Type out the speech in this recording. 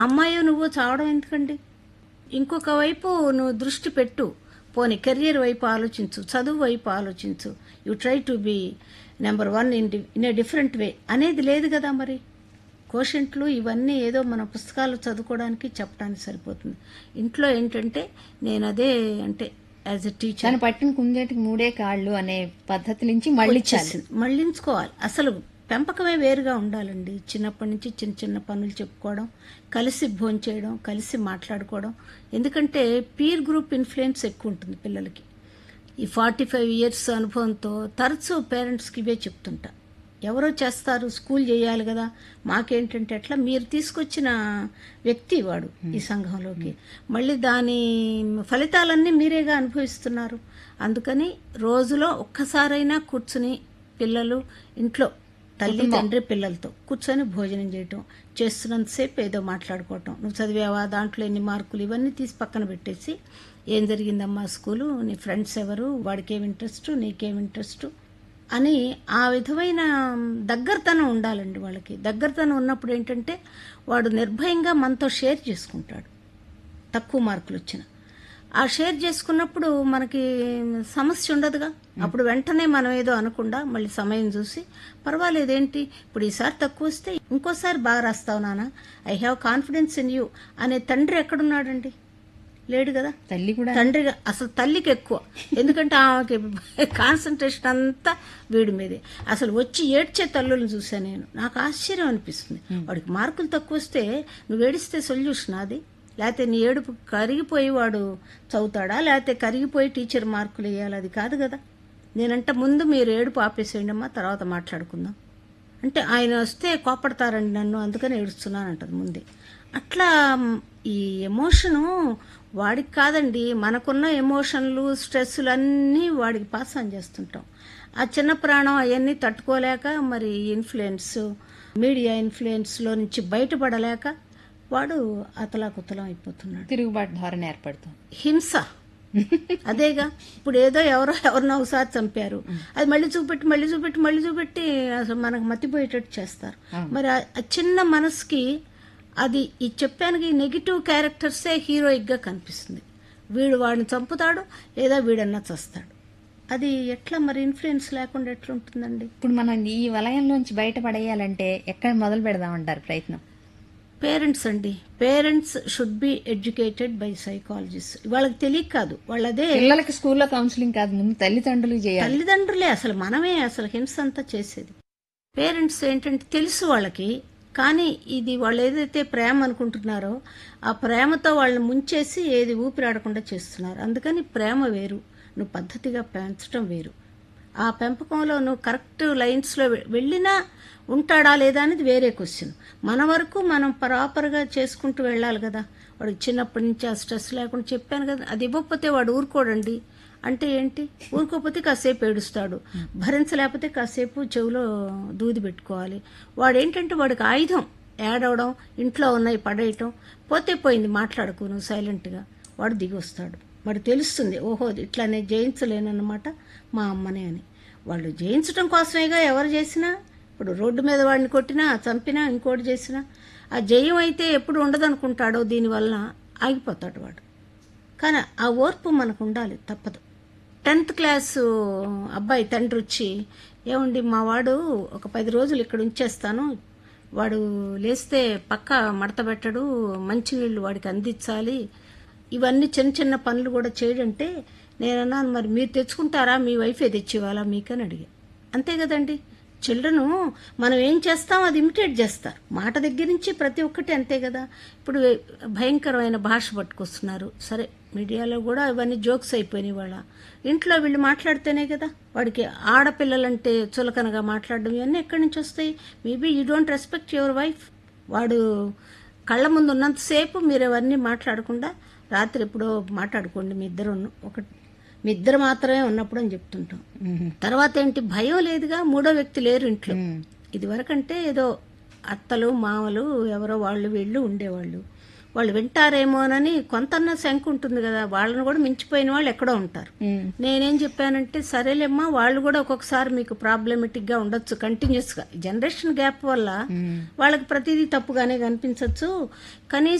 అమ్మాయి నువ్వు చావడం ఎందుకండి ఇంకొక వైపు నువ్వు దృష్టి పెట్టు పోనీ కెరియర్ వైపు ఆలోచించు చదువు వైపు ఆలోచించు you try to be number one in in a different way అనేది లేదు కదా మరి కోషంట్లు ఇవన్నీ ఏదో మన పుస్తకాలు చదువుకోవడానికి చెప్పడానికి సరిపోతుంది ఇంట్లో ఏంటంటే నేను అదే అంటే యాజ్ ఎ టీచర్ తను పట్టిన కుందేటికి మూడే కాళ్ళు అనే పద్ధతి నుంచి మళ్ళీ వచ్చేసింది మళ్ళించుకోవాలి అసలు పెంపకమే వేరుగా ఉండాలండి చిన్నప్పటి నుంచి చిన్న చిన్న పనులు చెప్పుకోవడం కలిసి భోంచేయడం కలిసి మాట్లాడుకోవడం ఎందుకంటే పీర్ గ్రూప్ ఇన్ఫ్లుయెన్స్ ఎక్కువ ఉంటుంది పిల్లలకి ఈ ఫార్టీ ఫైవ్ ఇయర్స్ అనుభవంతో తరచూ పేరెంట్స్కి ఇవే చెప్తుంటా ఎవరో చేస్తారు స్కూల్ చేయాలి కదా మాకేంటంటే ఎట్లా మీరు తీసుకొచ్చిన వ్యక్తి వాడు ఈ సంఘంలోకి మళ్ళీ దాని ఫలితాలన్నీ మీరేగా అనుభవిస్తున్నారు అందుకని రోజులో ఒక్కసారైనా కూర్చుని పిల్లలు ఇంట్లో తల్లి తండ్రి పిల్లలతో కూర్చొని భోజనం చేయటం చేస్తున్నంతసేపు ఏదో మాట్లాడుకోవటం నువ్వు చదివావా దాంట్లో ఎన్ని మార్కులు ఇవన్నీ తీసి పక్కన పెట్టేసి ఏం జరిగిందమ్మా స్కూలు నీ ఫ్రెండ్స్ ఎవరు వాడికి ఏమి ఇంట్రెస్ట్ నీకేం ఇంట్రెస్ట్ అని ఆ విధమైన దగ్గరతనం ఉండాలండి వాళ్ళకి దగ్గరతనం ఉన్నప్పుడు ఏంటంటే వాడు నిర్భయంగా మనతో షేర్ చేసుకుంటాడు తక్కువ మార్కులు వచ్చిన ఆ షేర్ చేసుకున్నప్పుడు మనకి సమస్య ఉండదుగా అప్పుడు వెంటనే మనం ఏదో అనకుండా మళ్ళీ సమయం చూసి పర్వాలేదేంటి ఇప్పుడు ఈసారి తక్కువ వస్తే ఇంకోసారి బాగా రాస్తావు నాన్న I have confidence in you అనే తండ్రి ఎక్కడున్నాడండి లేడు కదా తల్లి కూడా తండ్రిగా అసలు తల్లికి ఎక్కువ ఎందుకంటే ఆమెకి కాన్సన్ట్రేషన్ అంతా వీడి మీదే అసలు వచ్చి ఏడ్చే తల్లులను చూసాను నేను నాకు ఆశ్చర్యం అనిపిస్తుంది వాడికి మార్కులు తక్కువ వస్తే నువ్వు ఏడిస్తే సొల్యూషన్ అది లేకపోతే నీ ఏడుపు కరిగిపోయి వాడు చదువుతాడా లేకపోతే కరిగిపోయి టీచర్ మార్కులు వేయాలి అది కాదు కదా నేనంటే ముందు మీరు ఏడుపు ఆపేసేయండి అమ్మా తర్వాత మాట్లాడుకుందాం అంటే ఆయన వస్తే కోపడతారండి నన్ను అందుకని ఏడుస్తున్నాను అంటది ముందే అట్లా మ్, ఈ ఎమోషను వాడికి కాదండి మనకున్న ఎమోషన్లు స్ట్రెస్లు అన్నీ వాడికి పాస్ ఆన్ చేస్తుంటాం ఆ చిన్న ప్రాణం అవన్నీ తట్టుకోలేక మరి ఇన్ఫ్లుయెన్స్ మీడియా ఇన్ఫ్లుయెన్స్లో నుంచి బయటపడలేక వాడు అతలాకుతలం అయిపోతున్నాడు తిరుగుబాటు ధోరణి ఏర్పడుతుంది హింస అదేగా ఇప్పుడు ఏదో ఎవరో ఎవరినో ఒకసారి చంపారు అది మళ్ళీ చూపెట్టి మళ్ళీ చూపెట్టి మళ్ళీ చూపెట్టి అసలు మనకు మతిపోయేటట్టు చేస్తారు మరి ఆ ఆ చిన్న మనసుకి అది ఈ చెప్పానికి నెగిటివ్ క్యారెక్టర్సే హీరోయిక్ గా కనిపిస్తుంది వీడు వాడిని చంపుతాడు లేదా వీడన్నా చస్తాడు అది ఎట్లా మరి ఇన్ఫ్లుయెన్స్ లేకుండా ఎట్లా ఉంటుందండి ఇప్పుడు మనం ఈ వలయంలోంచి బయటపడేయాలంటే ఎక్కడ మొదలు పెడదామంటారు ప్రయత్నం పేరెంట్స్ అండి parents should be educated by psychologist వాళ్ళకి తెలియక కాదు వాళ్ళదే పిల్లలకి స్కూల్లో కౌన్సిలింగ్ కాదు ముందు తల్లిదండ్రులు చేయాలి తల్లిదండ్రులే అసలు మనమే అసలు హింస అంతా చేసేది పేరెంట్స్ ఏంటంటే తెలుసు వాళ్ళకి కానీ ఇది వాళ్ళు ఏదైతే ప్రేమ అనుకుంటున్నారో ఆ ప్రేమతో వాళ్ళని ముంచేసి ఏది ఊపిరాడకుండా చేస్తున్నారు అందుకని ప్రేమ వేరు నువ్వు పద్ధతిగా పెంచడం వేరు ఆ పెంపకంలో నువ్వు కరెక్ట్ లైన్స్లో వె- వెళ్ళినా ఉంటాడా లేదా అనేది వేరే క్వశ్చన్ మన వరకు మనం ప్రాపర్గా చేసుకుంటూ వెళ్ళాలి కదా వాడికి చిన్నప్పటి నుంచి ఆ స్ట్రెస్ లేకుండా చెప్పాను కదా అది ఇవ్వకపోతే వాడు ఊరుకోడండి అంటే ఏంటి ఊరుకోకపోతే కాసేపు ఏడుస్తాడు భరించలేకపోతే కాసేపు చెవిలో దూది పెట్టుకోవాలి వాడు ఏంటంటే వాడికి ఆయుధం ఏడవడం ఇంట్లో ఉన్నాయి పడేయటం పోతే పోయింది మాట్లాడుకో నువ్వు సైలెంట్గా వాడు దిగి వస్తాడు వాడు తెలుస్తుంది ఓహో ఇట్లానే జయించలేనన్నమాట మా అమ్మనే అని వాళ్ళు జయించడం కోసమేగా ఎవరు చేసినా ఇప్పుడు రోడ్డు మీద వాడిని కొట్టినా చంపినా ఇంకోటి చేసినా ఆ జయం అయితే ఎప్పుడు ఉండదనుకుంటాడో దీనివల్ల ఆగిపోతాడు వాడు కానీ ఆ ఓర్పు మనకు ఉండాలి తప్పదు టెన్త్ క్లాస్ అబ్బాయి తండ్రి వచ్చి ఏమండి మా వాడు ఒక పది రోజులు ఇక్కడ ఉంచేస్తాను వాడు లేస్తే పక్క మడత పెట్టడు మంచినీళ్ళు వాడికి అందించాలి ఇవన్నీ చిన్న చిన్న పనులు కూడా చేయడంటే నేనన్నాను మరి మీరు తెచ్చుకుంటారా మీ వైఫే తెచ్చివ్వాలా మీకని అడిగా అంతే కదండి చిల్డ్రన్ మనం ఏం చేస్తాం అది ఇమిటేట్ చేస్తారు మాట దగ్గర నుంచి ప్రతి ఒక్కటి అంతే కదా ఇప్పుడు భయంకరమైన భాష పట్టుకొస్తున్నారు సరే మీడియాలో కూడా ఇవన్నీ జోక్స్ అయిపోయినాయి వాళ్ళ ఇంట్లో వీళ్ళు మాట్లాడితేనే కదా వాడికి ఆడపిల్లలంటే చులకనగా మాట్లాడడం ఇవన్నీ ఎక్కడి నుంచి వస్తాయి maybe you don't respect your wife వాడు కళ్ళ ముందు ఉన్నంతసేపు మీరు అవన్నీ మాట్లాడకుండా రాత్రి ఎప్పుడో మాట్లాడుకోండి మీ ఇద్దరు ఒక మీ ఇద్దరు మాత్రమే ఉన్నప్పుడు అని చెప్తుంటాం తర్వాత ఏంటి భయం లేదుగా మూడో వ్యక్తి లేరు ఇంట్లో ఇది వరకంటే ఏదో అత్తలు మామలు ఎవరో వాళ్ళు వీళ్ళు ఉండేవాళ్ళు వాళ్ళు వింటారేమోనని కొంతన్నా శంక ఉంటుంది కదా వాళ్ళని కూడా మించిపోయిన వాళ్ళు ఎక్కడో ఉంటారు ఉమ్, నేనేం చెప్పానంటే సరేలేమ్మా వాళ్ళు కూడా ఒక్కొక్కసారి మీకు ప్రాబ్లమెటిక్ గా ఉండొచ్చు కంటిన్యూస్ గా జనరేషన్ గ్యాప్ వల్ల ఉమ్. వాళ్ళకి ప్రతిదీ తప్పుగానే కనిపించవచ్చు కనీసం